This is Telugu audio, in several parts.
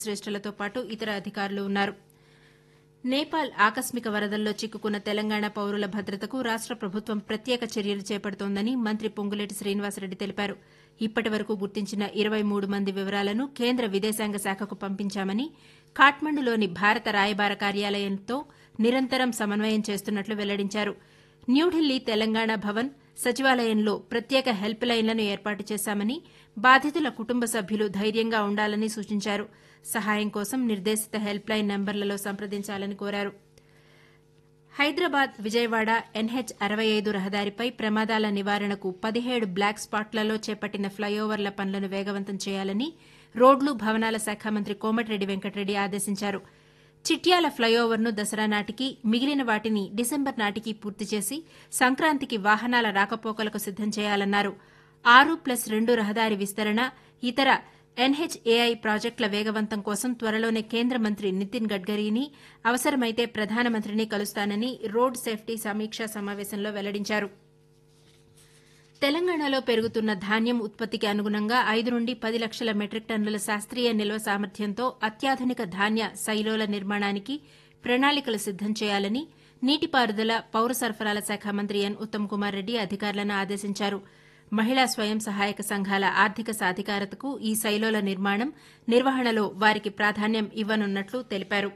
శ్రేష్ఠులతో పాటు ఇతర అధికారులు ఉన్నారు నేపాల్ ఆకస్మిక వరదల్లో చిక్కుకున్న తెలంగాణ పౌరుల భద్రతకు రాష్ట ప్రభుత్వం ప్రత్యేక చర్యలు చేపడుతోందని మంత్రి పొంగులేటి శ్రీనివాసరెడ్డి తెలిపారు ఇప్పటి వరకు గుర్తించిన ఇరవై మూడు మంది వివరాలను కేంద్ర విదేశాంగ శాఖకు పంపించామని ఖాట్మండులోని భారత రాయబార కార్యాలయంతో నిరంతరం సమన్వయం చేస్తున్నట్లు వెల్లడించారు న్యూఢిల్లీ తెలంగాణ భవన్ సచివాలయంలో ప్రత్యేక హెల్ప్ లైన్లను ఏర్పాటు చేశామని బాధితుల కుటుంబ సభ్యులు ధైర్యంగా ఉండాలని సూచించారు సహాయం కోసం నిర్దేశిత హెల్ప్ లైన్ నంబర్లలో సంప్రదించాలని కోరారు హైదరాబాద్ విజయవాడ ఎన్హెచ్ అరవై ఐదు రహదారిపై ప్రమాదాల నివారణకు పదిహేడు బ్లాక్ స్పాట్లలో చేపట్టిన ఫ్లైఓవర్ల పనులను వేగవంతం చేయాలని రోడ్లు భవనాల శాఖ మంత్రి కోమటిరెడ్డి వెంకటరెడ్డి ఆదేశించారు చిట్యాల ఫ్లైఓవర్ను దసరా నాటికి మిగిలిన వాటిని డిసెంబర్ నాటికి పూర్తి చేసి సంక్రాంతికి వాహనాల రాకపోకలకు సిద్దం చేయాలన్నారు ఆరు ప్లస్ రెండు రహదారి విస్తరణ ఇతర ఎన్హెచ్ఏఐ ప్రాజెక్టుల వేగవంతం కోసం త్వరలోనే కేంద్ర మంత్రి నితిన్ గడ్కరీని అవసరమైతే ప్రధానమంత్రిని కలుస్తానని రోడ్ సేఫ్టీ సమీక్షా సమావేశంలో వెల్లడించారు తెలంగాణలో పెరుగుతున్న ధాన్యం ఉత్పత్తికి అనుగుణంగా ఐదు నుండి పది లక్షల మెట్రిక్ టన్నుల శాస్త్రీయ నిల్వ సామర్థ్యంతో అత్యాధునిక ధాన్య శైలోల నిర్మాణానికి ప్రణాళికలు సిద్దం చేయాలని నీటిపారుదల పౌర సరఫరాల శాఖ మంత్రి ఎన్ ఉత్తమ్ కుమార్ రెడ్డి అధికారులను ఆదేశించారు మహిళా స్వయం సహాయక సంఘాల ఆర్థిక సాధికారతకు ఈ శైలోల నిర్మాణం నిర్వహణలో వారికి ప్రాధాన్యం ఇవ్వనున్నట్లు తెలిపారు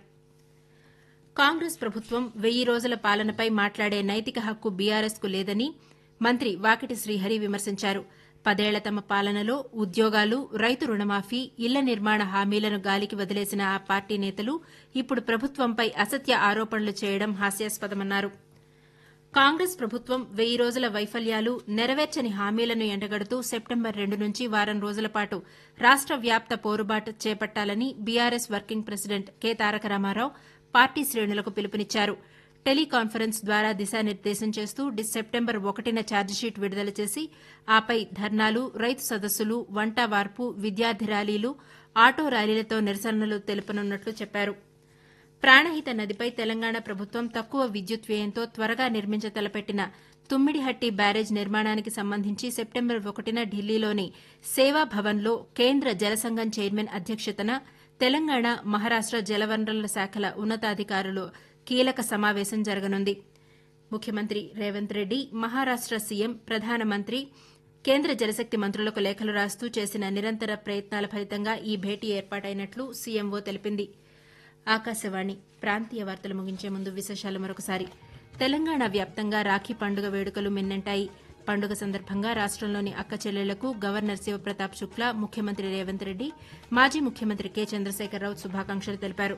కాంగ్రెస్ ప్రభుత్వం వెయ్యి రోజుల పాలనపై మాట్లాడే నైతిక హక్కు బీఆర్ఎస్కు లేదని మంత్రి వాకిటి శ్రీహరి విమర్శించారు పదేళ్ల తమ పాలనలో ఉద్యోగాలు రైతు రుణమాఫీ ఇళ్ల నిర్మాణ హామీలను గాలికి వదిలేసిన ఆ పార్టీ నేతలు ఇప్పుడు ప్రభుత్వంపై అసత్య ఆరోపణలు చేయడం హాస్యాస్పదమన్నారు కాంగ్రెస్ ప్రభుత్వం వెయ్యి రోజుల వైఫల్యాలు నెరవేర్చని హామీలను ఎండగడుతూ సెప్టెంబర్ రెండు నుంచి వారం రోజుల పాటు రాష్ట వ్యాప్త పోరుబాటు చేపట్టాలని BRS working president K Taraka Rama Rao party శ్రేణులకు పిలుపునిచ్చారు టెలికాన్ఫరెన్స్ ద్వారా దిశానిర్దేశం చేస్తూ సెప్టెంబర్ ఒకటిన ఛార్జిషీట్ విడుదల చేసి ఆపై ధర్నాలు రైతు సదస్సులు వంట వార్పు విద్యార్థి ర్యాలీలు ఆటో ర్యాలీలతో నిరసనలు తెలుపనున్నట్లు చెప్పారు ప్రాణహిత నదిపై తెలంగాణ ప్రభుత్వం తక్కువ విద్యుత్ వ్యయంతో త్వరగా నిర్మించ తలపెట్టిన తుమ్మిడిహట్టి బ్యారేజ్ నిర్మాణానికి సంబంధించి సెప్టెంబర్ ఒకటిన ఢిల్లీలోని సేవా భవన్లో కేంద్ర జలసంఘం చైర్మన్ అధ్యక్షతన తెలంగాణ మహారాష్ట జలవనరుల శాఖల ఉన్నతాధికారులు కీలక సమావేశం జరగనుంది ముఖ్యమంత్రి రేవంత్ రెడ్డి మహారాష్ట సీఎం ప్రధానమంత్రి కేంద్ర జలశక్తి మంత్రులకు లేఖలు రాస్తూ చేసిన నిరంతర ప్రయత్నాల ఫలితంగా ఈ భేటీ ఏర్పాటైనట్లు సీఎంఓ తెలిపింది ఆకాశవాణి ప్రాంతీయ వార్తలు ముగించే ముందు విశేషాలు మరొకసారి తెలంగాణ వ్యాప్తంగా రాఖీ పండుగ వేడుకలు మిన్నంటాయి పండుగ సందర్భంగా రాష్టంలోని అక్క చెల్లెళ్లకు గవర్నర్ శివప్రతాప్ శుక్లా ముఖ్యమంత్రి రేవంత్ రెడ్డి మాజీ ముఖ్యమంత్రి కె చంద్రశేఖరరావు శుభాకాంక్షలు తెలిపారు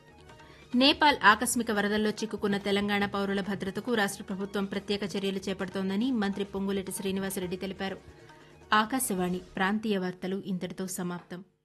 నేపాల్ ఆకస్మిక వరదల్లో చిక్కుకున్న తెలంగాణ పౌరుల భద్రతకు రాష్ట ప్రభుత్వం ప్రత్యేక చర్యలు చేపడుతోందని మంత్రి పొంగులేటి శ్రీనివాసరెడ్డి తెలిపారు ఆకాశవాణి ప్రాంతీయ వార్తలు ఇంతటితో సమాప్తం